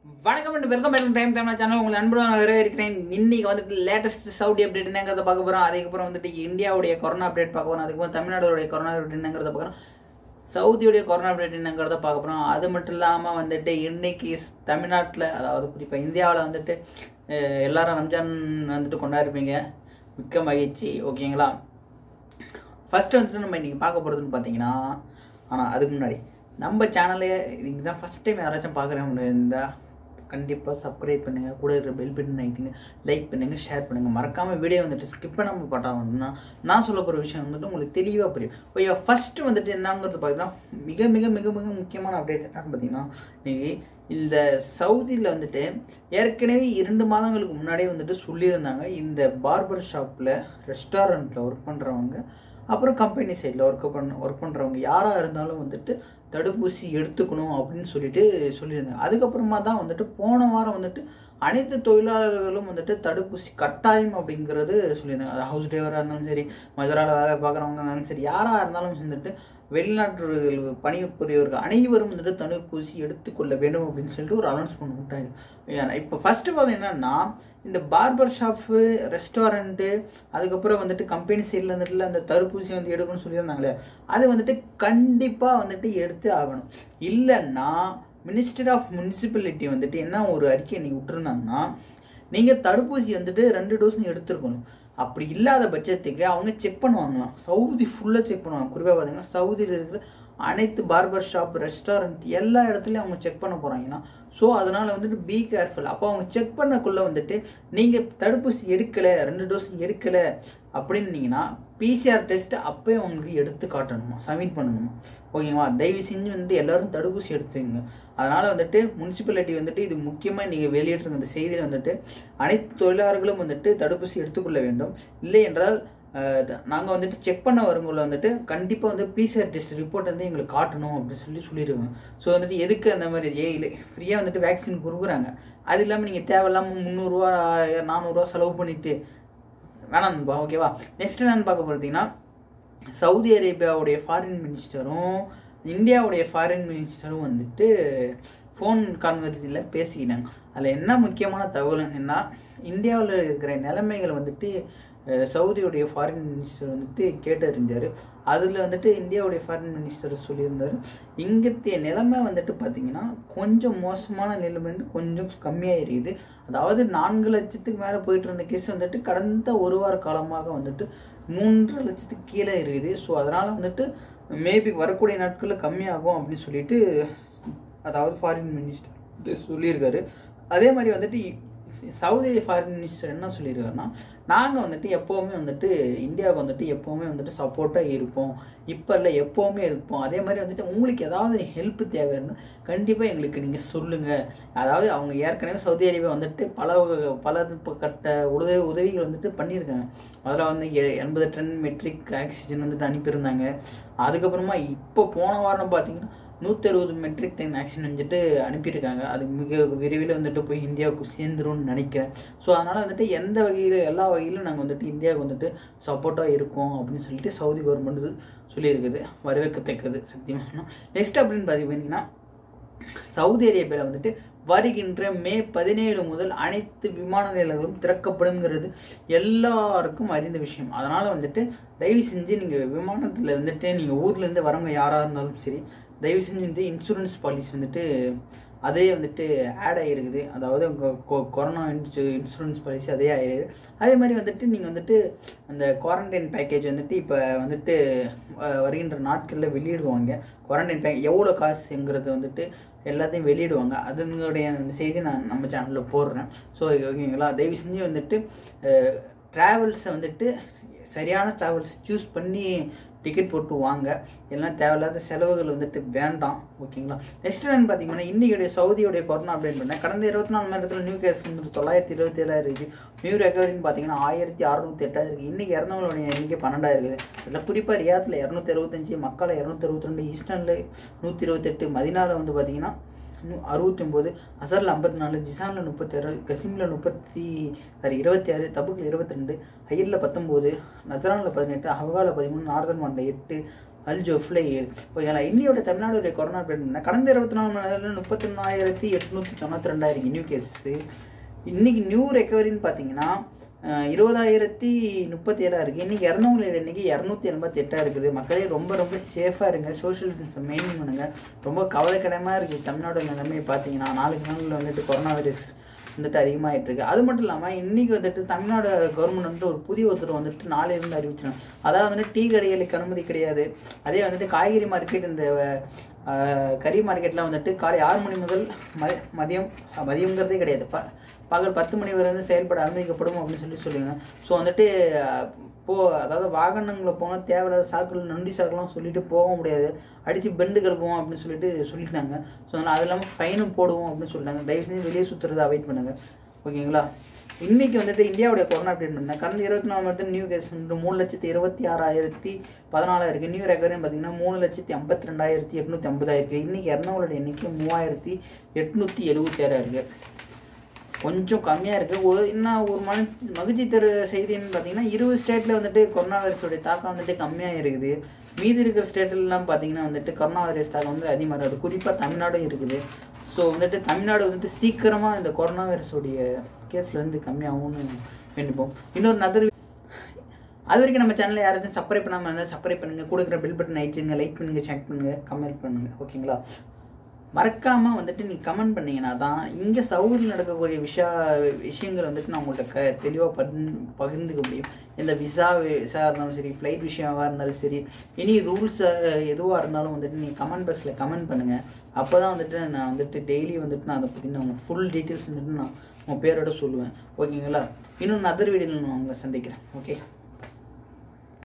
வணக்கம் and welcome back time Tamil channel உங்களுக்கு அன்புடன் வரவேற்கிறேன் இன்னைக்கு வந்துட்டு லேட்டஸ்ட் சவுடி அப்டேட் என்னங்கிறத பார்க்க போகிறோம் அதுக்கப்புறம் வந்துட்டு இந்தியாவுடைய கொரோனா அப்டேட் பார்க்க போகிறோம் அதுக்கப்புறம் தமிழ்நாடுடைய கொரோனா அப்டேட் என்னங்கிறத பார்க்குறோம் சவுதியுடைய கொரோனா அப்டேட் என்னங்கிறத பார்க்க போகிறோம் அது மட்டும் இல்லாமல் வந்துட்டு இன்னைக்கு தமிழ்நாட்டில் அதாவது குறிப்பாக இந்தியாவில் வந்துட்டு அஹ், எல்லாரும் ரம்ஜான் வந்துட்டு கொண்டாடிருப்பீங்க மிக்க மகிழ்ச்சி ஓகேங்களா ஃபர்ஸ்ட் வந்துட்டு நம்ம இன்னைக்கு பார்க்க போகிறதுன்னு பார்த்தீங்கன்னா ஆனால் அதுக்கு முன்னாடி நம்ம சேனலே இதுக்கு தான் ஃபஸ்ட் டைம் யாராச்சும் பார்க்குறவங்க இருந்தால் கண்டிப்பாக சப்ஸ்கிரைப் பண்ணுங்கள் கூட இருக்கிற பெல் பட்டன் ஆகிட்டுங்க லைக் பண்ணுங்கள் ஷேர் பண்ணுங்கள் மறக்காமல் வீடியோ வந்துட்டு ஸ்கிப் பண்ணாமல் பார்த்தா நான் சொல்ல போகிற விஷயம் வந்துட்டு உங்களுக்கு தெளிவாக புரியும் ஓகே ஃபஸ்ட்டு வந்துட்டு என்னங்கிறது பார்த்தீங்கன்னா மிக மிக மிக மிக முக்கியமான அப்டேட் என்னன்னு பார்த்தீங்கன்னா இன்னைக்கு இந்த சவுதியில் வந்துட்டு ஏற்கனவே இரண்டு மாதங்களுக்கு முன்னாடியே வந்துட்டு சொல்லியிருந்தாங்க இந்த பார்பர் ஷாப்பில் ரெஸ்டாரண்ட்டில் ஒர்க் பண்ணுறவங்க அப்புறம் கம்பெனி சைடில் ஒர்க் பண்ண ஒர்க் பண்ணுறவங்க யாராக இருந்தாலும் வந்துட்டு தடுப்பூசி எடுத்துக்கணும் அப்படின்னு சொல்லிட்டு சொல்லியிருந்தாங்க அதுக்கப்புறமா தான் வந்துட்டு போன வாரம் வந்துட்டு அனைத்து தொழிலாளர்களும் வந்துட்டு தடுப்பூசி கட்டாயம் அப்படிங்கிறது சொல்லியிருந்தாங்க அது ஹவுஸ் டிரைவராக இருந்தாலும் சரி மதுராவில் வேலை பார்க்குறவங்க இருந்தாலும் சரி யாராக இருந்தாலும் வந்துட்டு வெளிநாட்டுகள் பணிபுரியவர்கள் அனைவரும் வந்துட்டு தடுப்பூசி எடுத்துக்கொள்ள வேண்டும் அப்படின்னு சொல்லிட்டு ஒரு அனௌன்ஸ்மெண்ட் விட்டாங்க ஏன்னா இப்போ ஃபர்ஸ்ட் ஆஃப் ஆல் என்னன்னா இந்த பார்பர் ஷாப்பு ரெஸ்டாரண்ட்டு அதுக்கப்புறம் வந்துட்டு கம்பெனி சைடில் வந்துட்டு அந்த தடுப்பூசி வந்து எடுக்கணும்னு சொல்லியிருந்தாங்களே அது வந்துட்டு கண்டிப்பாக வந்துட்டு எடுத்து ஆகணும் இல்லைன்னா மினிஸ்டர் ஆஃப் முனிசிபாலிட்டி வந்துட்டு என்ன ஒரு அறிக்கை இன்னைக்கு விட்டுருந்தாங்கன்னா நீங்கள் தடுப்பூசி வந்துட்டு ரெண்டு டோஸும் எடுத்துருக்கணும் அப்படி இல்லாத பட்சத்துக்கு அவங்க செக் பண்ணுவாங்களாம் சவுதி ஃபுல்லாக செக் பண்ணுவாங்க குறிப்பாக பார்த்தீங்கன்னா சவுதியில் இருக்கிற அனைத்து பார்பர் ஷாப் ரெஸ்டாரண்ட் எல்லா இடத்துலையும் அவங்க செக் பண்ண போகிறாங்கன்னா ஸோ அதனால் வந்துட்டு பி கேர்ஃபுல் அப்போ அவங்க செக் பண்ணக்குள்ளே வந்துட்டு நீங்கள் தடுப்பூசி எடுக்கலை ரெண்டு டோஸ் எடுக்கலை அப்படின்னீங்கன்னா பிசிஆர் டெஸ்ட் அப்போயே உங்களுக்கு எடுத்து காட்டணுமா சப்மிட் பண்ணணுமா ஓகேவா தயவு செஞ்சு வந்துட்டு எல்லாரும் தடுப்பூசி எடுத்துங்க அதனால் வந்துட்டு முனிசிபாலிட்டி வந்துட்டு இது முக்கியமாக நீங்கள் வெளியிட்டிருக்க இந்த செய்தியில் வந்துட்டு அனைத்து தொழிலாளர்களும் வந்துட்டு தடுப்பூசி எடுத்துக்கொள்ள வேண்டும் இல்லை என்றால் நாங்கள் வந்துட்டு செக் பண்ண வரும்போது வந்துட்டு கண்டிப்பாக வந்து பிசிஆர் டெஸ்ட் ரிப்போர்ட் வந்து எங்களுக்கு காட்டணும் அப்படின்னு சொல்லி சொல்லிடுவாங்க ஸோ வந்துட்டு எதுக்கு அந்த மாதிரி ஏ இல்லை ஃப்ரீயாக வந்துட்டு வேக்சின் கொடுக்குறாங்க அது இல்லாமல் நீங்கள் தேவையில்லாமல் முந்நூறுரூவா நானூறுரூவா செலவு பண்ணிட்டு வேணாம்பா ஓகேவா நெக்ஸ்ட் என்னன்னு பார்க்க பார்த்தீங்கன்னா சவுதி அரேபியாவுடைய ஃபாரின் மினிஸ்டரும் இந்தியாவுடைய ஃபாரின் மினிஸ்டரும் வந்துட்டு ஃபோன் கான்வர்சியில் பேசிக்கிட்டாங்க அதில் என்ன முக்கியமான தகவல் என்னன்னா இந்தியாவில் இருக்கிற நிலைமைகள் வந்துட்டு அஹ், சவுதியுடைய ஃபாரின் மினிஸ்டர் வந்துட்டு கேட்டறிஞ்சார் அதில் வந்துட்டு இந்தியாவுடைய ஃபாரின் மினிஸ்டர் சொல்லியிருந்தார் இங்கத்திய நிலைமை வந்துட்டு பார்த்தீங்கன்னா கொஞ்சம் மோசமான நிலைமை வந்து கொஞ்சம் கம்மியாக இருக்குது அதாவது நான்கு லட்சத்துக்கு மேலே போயிட்டு இருந்த கேஸ் வந்துட்டு கடந்த ஒரு வார காலமாக வந்துட்டு மூன்றரை லட்சத்துக்கு கீழே இருக்குது ஸோ அதனால் வந்துட்டு மேபி வரக்கூடிய நாட்களில் கம்மியாகும் அப்படின்னு சொல்லிட்டு அதாவது ஃபாரின் மினிஸ்டர் சொல்லியிருக்காரு அதே மாதிரி வந்துட்டு சவுதி ஃபாரின் மினிஸ்டர் என்ன சொல்லியிருக்காருன்னா நாங்கள் வந்துட்டு எப்போவுமே வந்துட்டு இந்தியாவுக்கு வந்துட்டு எப்போவுமே வந்துட்டு சப்போர்ட்டாக இருப்போம் இப்போ இல்லை எப்போவுமே இருப்போம் அதே மாதிரி வந்துட்டு உங்களுக்கு ஏதாவது ஹெல்ப் தேவை இருந்தால் கண்டிப்பாக எங்களுக்கு நீங்கள் சொல்லுங்கள் அதாவது அவங்க ஏற்கனவே சவுதி அரேபியா வந்துட்டு பல வகை- பல ப- கட்ட உதவி உதவிகள் வந்துட்டு பண்ணியிருக்காங்க முதல்ல வந்து எ- எண்பது டன் மெட்ரிக் ஆக்சிஜன் வந்துட்டு அனுப்பியிருந்தாங்க அதுக்கப்புறமா இப்போ போன வாரம் பார்த்தீங்கன்னா நூற்றி அறுபது மெட்ரிக் டன் ஆக்சிஜன் வந்துட்டு அனுப்பியிருக்காங்க அது மிக விரைவில் வந்துட்டு போய் இந்தியாவுக்கு சேர்ந்துரும்னு நினைக்கிறேன் ஸோ அதனால் வந்துட்டு எந்த வகையில் எல்லா வகையிலும் நாங்கள் வந்துட்டு இந்தியாவுக்கு வந்துட்டு சப்போர்ட்டாக இருக்கோம் அப்படின்னு சொல்லிட்டு சவுதி கவர்மெண்ட் சொல்லியிருக்குது வரவேற்கத்தக்கது சத்தியமாக நெக்ஸ்ட் அப்படின்னு பார்த்தீங்கன்னா சவுதி அரேபியாவில் வந்துட்டு வருகின்ற மே பதினேழு முதல் அனைத்து விமான நிலையங்களும் திறக்கப்படுங்கிறது எல்லாருக்கும் அறிந்த விஷயம் அதனால் வந்துட்டு தயவு செஞ்சு நீங்கள் விமானத்தில் வந்துட்டு நீங்கள் ஊர்லேருந்து வரவங்க யாராக இருந்தாலும் சரி தயவு செஞ்சு வந்து இன்சூரன்ஸ் பாலிசி வந்துட்டு அதே வந்துட்டு ஆட் ஆகிருக்குது அதாவது உங்கள் கொ- கொரோனா இன்சூ இன்சூரன்ஸ் பாலிசி அதே ஆகிருக்குது அதே மாதிரி வந்துட்டு நீங்கள் வந்துட்டு அந்த குவாரண்டைன் பேக்கேஜ் வந்துட்டு இப்போ வந்துட்டு அஹ், வருகின்ற நாட்களில் வெளியிடுவாங்க குவாரண்டைன் பேக் எவ்வளோ காசுங்கிறது வந்துட்டு எல்லாத்தையும் வெளியிடுவாங்க அதனுடைய செய்தி நான் நம்ம சேனலில் போடுறேன் ஸோ ஓகேங்களா தயவு செஞ்சு வந்துட்டு ட்ராவல்ஸை வந்துட்டு சரியான ட்ராவல்ஸை சூஸ் பண்ணி டிக்கெட் போட்டு வாங்க எல்லாம் தேவையில்லாத செலவுகள் வந்துட்டு வேண்டாம் ஓகேங்களா நெக்ஸ்ட் என்னன்னு பார்த்தீங்கன்னா இன்னைக்குடைய சவுதியுடைய கொரோனா அப்டேட் பண்ணேன் கடந்த இருபத்தி நாலு மணி நேரத்தில் நியூ கேஸ் தொள்ளாயிரத்தி இருபத்தி ஏழாயிரம் இருக்குது நியூ ரெக்கவரின்னு பார்த்தீங்கன்னா ஆயிரத்தி அறுநூத்தி எட்டாயிரம் இருக்குது இன்னைக்கு இறந்தவங்களுடைய எண்ணிக்கை பன்னெண்டாயிரம் இருக்குது அதில் குறிப்பாக ரியாத்தில் இரநூத்தி அறுபத்தஞ்சு மக்களை இரநூத்தி அறுபத்தி ரெண்டு ஈஸ்டர்னில் நூற்றி இருபத்தெட்டு மதினாவில் வந்து பார்த்தீங்கன்னா அறுபத்தி ஒம்பது அசரில் ஐம்பத்தி நாலு ஜிசானில் முப்பத்தாறு கசிமில் முப்பத்தி சாரி இருபத்தி ஆறு தபுக்கில் இருபத்தி ரெண்டு ஹையரில் பத்தொம்போது நஜரானில் பதினெட்டு ஹவ்காவில் பதிமூணு நார்தன் மாண்டில் எட்டு அல் ஜோஃப்ல ஏழு ஓகேங்களா இன்னையோட தமிழ்நாடுடைய கொரோனா அப்டேட் கடந்த இருபத்தி நாலு மணி நேரத்தில் முப்பத்தொன்னாயிரத்தி எட்நூற்றி தொண்ணூற்றி ரெண்டாயிரம் நியூ கேசஸ் இன்னைக்கு நியூ ரெக்கவரின்னு பார்த்தீங்கன்னா அஹ், இருபதாயிரத்தி முப்பத்தி ஏழா இருக்கு இன்னைக்கு இறந்தவங்களோட எண்ணிக்கை இரநூத்தி எண்பத்தி எட்டா இருக்குது மக்களே ரொம்ப ரொம்ப சேஃபாக இருங்க சோஷியல் டிஸ்டன்ஸை மெயின்டைன் பண்ணுங்க ரொம்ப கவலைக்கிடமாக இருக்குது தமிழ்நாடு நிலைமையை பார்த்தீங்கன்னா நாளுக்கு நாளில் வந்துட்டு கொரோனா வைரஸ் வந்துட்டு அதிகமாகிட்டு இருக்கு அது மட்டும் இல்லாமல் இன்னைக்கு வந்துட்டு தமிழ்நாடு கவர்மெண்ட் வந்துட்டு ஒரு புதிய உத்தரவு வந்துட்டு நாளையில இருந்து அறிவிச்சிடும் அதாவது வந்துட்டு டீ கடைகளுக்கு அனுமதி கிடையாது அதே வந்துட்டு காய்கறி மார்க்கெட் இந்த அஹ், கறி மார்க்கெட்லாம் வந்துட்டு காலை ஆறு மணி முதல் ம மதியம் அஹ், மதியங்கிறதே கிடையாது ப பகல் பத்து மணி வரை வந்து செயல்பட அனுமதிக்கப்படும் அப்படின்னு சொல்லி சொல்லுங்க ஸோ வந்துட்டு அஹ், போ அதாவது வாகனங்களில் போனால் தேவையில்லாத சாக்குகள் நொண்டி சாக்குலாம் சொல்லிட்டு போக முடியாது அடித்து பெண்டு கிளப்புவோம் அப்படின்னு சொல்லிட்டு சொல்லிட்டாங்க ஸோ அதனால் அது இல்லாமல் ஃபைனும் போடுவோம் அப்படின்னு சொல்லிட்டாங்க தயவு செஞ்சு வெளியே சுற்றுறதை அவாய்ட் பண்ணுங்க ஓகேங்களா இன்னைக்கு வந்துட்டு இந்தியாவுடைய கொரோனா அப்டேட் பண்ணேன் கடந்த இருபத்தி நாலு மட்டும் நியூ கேஸ் வந்துட்டு மூணு லட்சத்தி இருபத்தி ஆறாயிரத்தி பதினாலா இருக்கு நியூ ரெக்கவரின்னு பார்த்தீங்கன்னா மூணு லட்சத்தி ஐம்பத்தி ரெண்டாயிரத்தி எட்நூத்தி ஐம்பதா இருக்கு இன்னைக்கு இறந்தவங்களோட எண்ணிக்கை மூவாயிரத்தி எட்நூத்தி எழுபத்தி ஆறா இருக்கு கொஞ்சம் கம்மியாக இருக்குது ஒரு என்ன ஒரு மனு மகிழ்ச்சி தரு செய்தின்னு பார்த்தீங்கன்னா இருபது ஸ்டேட்டில் வந்துட்டு கொரோனா வைரஸோடைய தாக்கம் வந்துட்டு கம்மியாக இருக்குது மீதி இருக்கிற ஸ்டேட்லாம் பார்த்தீங்கன்னா வந்துட்டு கொரோனா வைரஸ் தாக்கம் வந்து அதிகமாக இருக்குது குறிப்பாக தமிழ்நாடும் இருக்குது ஸோ வந்துட்டு தமிழ்நாடு வந்துட்டு சீக்கிரமாக இந்த கொரோனா வைரஸோடைய கேஸ்லேருந்து கம்மியாகும்னு வேண்டிப்போம் இன்னொரு நதர் அது வரைக்கும் நம்ம சேனலை யாராச்சும் சப்ஸ்கிரைப் பண்ணாமல் இருந்தால் சப்ஸ்கிரைப் பண்ணுங்கள் கொடுக்குற பில் பட்டன் ஆயிடுச்சுங்க லைக் பண்ணுங்கள் ஷேர் பண்ணுங்கள் கமெண்ட் பண்ணுங்கள் ஓகேங்களா மறக்காம வந்துட்டு நீ கமெண்ட் பண்ணீங்கன்னா தான் இங்கே சவுதியில் நடக்கக்கூடிய விஷய விஷயங்கள் வந்துட்டு நான் உங்கள்கிட்ட க தெளிவாக பகிர்ந்து பகிர்ந்துக்க முடியும் இந்த விசா விசா இருந்தாலும் சரி ஃப்ளைட் விஷயமா இருந்தாலும் சரி இனி ரூல்ஸ் எதுவாக இருந்தாலும் வந்துட்டு நீ கமெண்ட் பாக்ஸில் கமெண்ட் பண்ணுங்கள் அப்போ தான் வந்துட்டு நான் வந்துட்டு டெய்லி வந்துட்டு நான் அதை பற்றின உங்கள் ஃபுல் டீட்டெயில்ஸ் வந்துட்டு நான் உங்கள் பேரோட சொல்லுவேன் ஓகேங்களா இன்னும் அதர் வீடியோவில் நான் உங்களை சந்திக்கிறேன் ஓகே